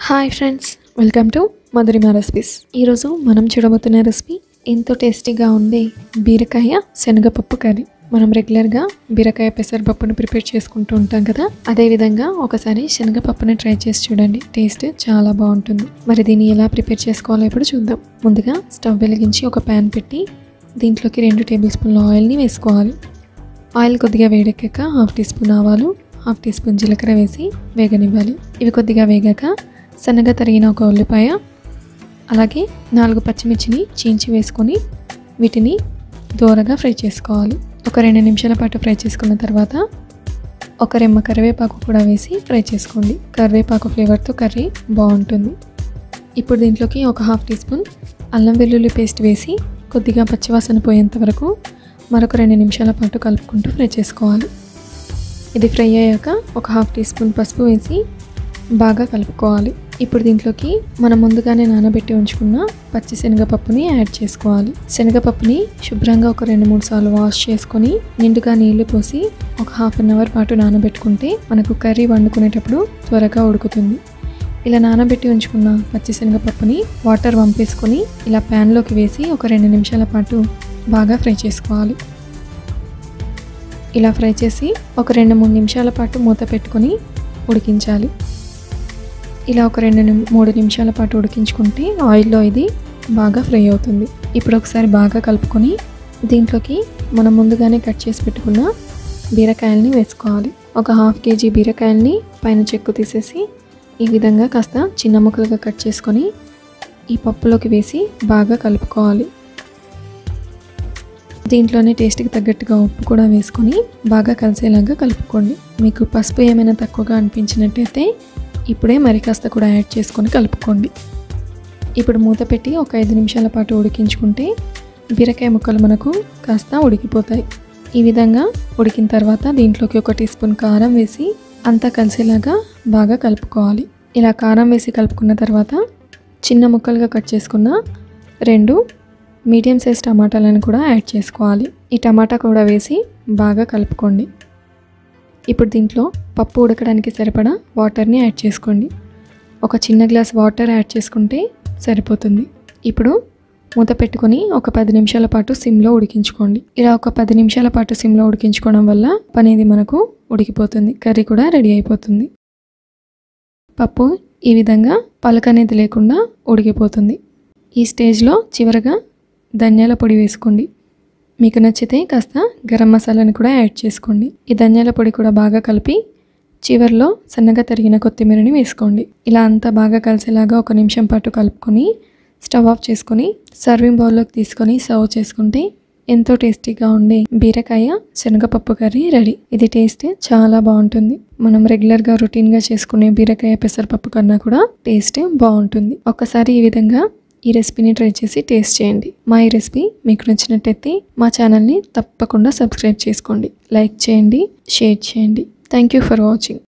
hi friends welcome to Madhurima recipes ఈరోజు మనం చూడబోతున్న recipe ఎంతో టేస్టీగా ఉండే బీరకాయ శనగపప్పు కర్రీ మనం రెగ్యులర్గా బీరకాయ పెసరపప్పును ప్రిపేర్ చేసుకుంటూ ఉంటాం కదా అదేవిధంగా ఒకసారి శనగపప్పుని ట్రై చేసి చూడండి టేస్ట్ చాలా బాగుంటుంది మరి దీన్ని ఎలా ప్రిపేర్ చేసుకోవాలో ఇప్పుడు చూద్దాం ముందుగా స్టవ్ వెలిగించి ఒక ప్యాన్ పెట్టి దీంట్లోకి రెండు టేబుల్ స్పూన్ల ఆయిల్ని వేసుకోవాలి ఆయిల్ కొద్దిగా వేడెక్కాక హాఫ్ టీ స్పూన్ ఆవాలు హాఫ్ టీ స్పూన్ జీలకర్ర వేసి వేగనివ్వాలి ఇవి కొద్దిగా వేగాక సన్నగా తరిగిన ఒక ఉల్లిపాయ అలాగే నాలుగు పచ్చిమిర్చిని చీంచి వేసుకొని వీటిని దూరగా ఫ్రై చేసుకోవాలి ఒక రెండు నిమిషాల పాటు ఫ్రై చేసుకున్న తర్వాత ఒక రెమ్మ కరివేపాకు కూడా వేసి ఫ్రై చేసుకోండి కరివేపాకు ఫ్లేవర్తో కర్రీ బాగుంటుంది ఇప్పుడు దీంట్లోకి ఒక హాఫ్ టీ స్పూన్ అల్లం వెల్లుల్లి పేస్ట్ వేసి కొద్దిగా పచ్చివాసన పోయేంత వరకు మరొక రెండు నిమిషాల పాటు కలుపుకుంటూ ఫ్రై చేసుకోవాలి ఇది ఫ్రై అయ్యాక ఒక హాఫ్ టీ స్పూన్ పసుపు వేసి బాగా కలుపుకోవాలి ఇప్పుడు దీంట్లోకి మనం ముందుగానే నానబెట్టి ఉంచుకున్న పచ్చి శనగపప్పుని యాడ్ చేసుకోవాలి శనగపప్పుని శుభ్రంగా ఒక రెండు మూడు సార్లు వాష్ చేసుకొని నిండుగా నీళ్లు పోసి ఒక హాఫ్ అన్ అవర్ పాటు నానబెట్టుకుంటే మనకు కర్రీ వండుకునేటప్పుడు త్వరగా ఉడుకుతుంది ఇలా నానబెట్టి ఉంచుకున్న పచ్చి శనగపప్పుని వాటర్ వంపేసుకొని ఇలా ప్యాన్లోకి వేసి ఒక రెండు నిమిషాల పాటు బాగా ఫ్రై చేసుకోవాలి ఇలా ఫ్రై చేసి ఒక రెండు మూడు నిమిషాల పాటు మూత పెట్టుకొని ఉడికించాలి ఇలా ఒక రెండు నిమ్ మూడు నిమిషాల పాటు ఉడికించుకుంటే ఆయిల్లో ఇది బాగా ఫ్రై అవుతుంది ఇప్పుడు ఒకసారి బాగా కలుపుకొని దీంట్లోకి మనం ముందుగానే కట్ చేసి పెట్టుకున్న బీరకాయల్ని వేసుకోవాలి ఒక హాఫ్ కేజీ బీరకాయల్ని పైన చెక్కు తీసేసి ఈ విధంగా కాస్త చిన్న ముక్కలుగా కట్ చేసుకొని ఈ పప్పులోకి వేసి బాగా కలుపుకోవాలి దీంట్లోనే టేస్ట్కి తగ్గట్టుగా ఉప్పు కూడా వేసుకొని బాగా కలిసేలాగా కలుపుకోండి మీకు పసుపు ఏమైనా తక్కువగా అనిపించినట్టయితే ఇప్పుడే మరి కాస్త కూడా యాడ్ చేసుకొని కలుపుకోండి ఇప్పుడు మూత పెట్టి ఒక ఐదు నిమిషాల పాటు ఉడికించుకుంటే బీరకాయ ముక్కలు మనకు కాస్త ఉడికిపోతాయి ఈ విధంగా ఉడికిన తర్వాత దీంట్లోకి ఒక టీ స్పూన్ కారం వేసి అంతా కలిసేలాగా బాగా కలుపుకోవాలి ఇలా కారం వేసి కలుపుకున్న తర్వాత చిన్న ముక్కలుగా కట్ చేసుకున్న రెండు మీడియం సైజ్ టమాటాలను కూడా యాడ్ చేసుకోవాలి ఈ టమాటా కూడా వేసి బాగా కలుపుకోండి ఇప్పుడు దీంట్లో పప్పు ఉడకడానికి సరిపడా వాటర్ని యాడ్ చేసుకోండి ఒక చిన్న గ్లాస్ వాటర్ యాడ్ చేసుకుంటే సరిపోతుంది ఇప్పుడు మూత పెట్టుకొని ఒక పది నిమిషాల పాటు సిమ్లో ఉడికించుకోండి ఇలా ఒక పది నిమిషాల పాటు సిమ్లో ఉడికించుకోవడం వల్ల పనేది మనకు ఉడికిపోతుంది కర్రీ కూడా రెడీ అయిపోతుంది పప్పు ఈ విధంగా పలక అనేది లేకుండా ఉడికిపోతుంది ఈ స్టేజ్లో చివరగా ధనియాల పొడి వేసుకోండి మీకు నచ్చితే కాస్త గరం మసాలాని కూడా యాడ్ చేసుకోండి ఈ ధనియాల పొడి కూడా బాగా కలిపి చివరిలో సన్నగా తరిగిన కొత్తిమీరని వేసుకోండి ఇలా అంతా బాగా కలిసేలాగా ఒక నిమిషం పాటు కలుపుకొని స్టవ్ ఆఫ్ చేసుకొని సర్వింగ్ బౌల్లోకి తీసుకొని సర్వ్ చేసుకుంటే ఎంతో టేస్టీగా ఉండే బీరకాయ శనగపప్పు కర్రీ రెడీ ఇది టేస్ట్ చాలా బాగుంటుంది మనం రెగ్యులర్గా రొటీన్గా చేసుకునే బీరకాయ పెసరపప్పు కన్నా కూడా టేస్ట్ బాగుంటుంది ఒక్కసారి ఈ విధంగా ఈ రెసిపీని ట్రై చేసి టేస్ట్ చేయండి మా ఈ రెసిపీ మీకు నచ్చినట్టయితే మా ఛానల్ని తప్పకుండా సబ్స్క్రైబ్ చేసుకోండి లైక్ చేయండి షేర్ చేయండి థ్యాంక్ యూ ఫర్ వాచింగ్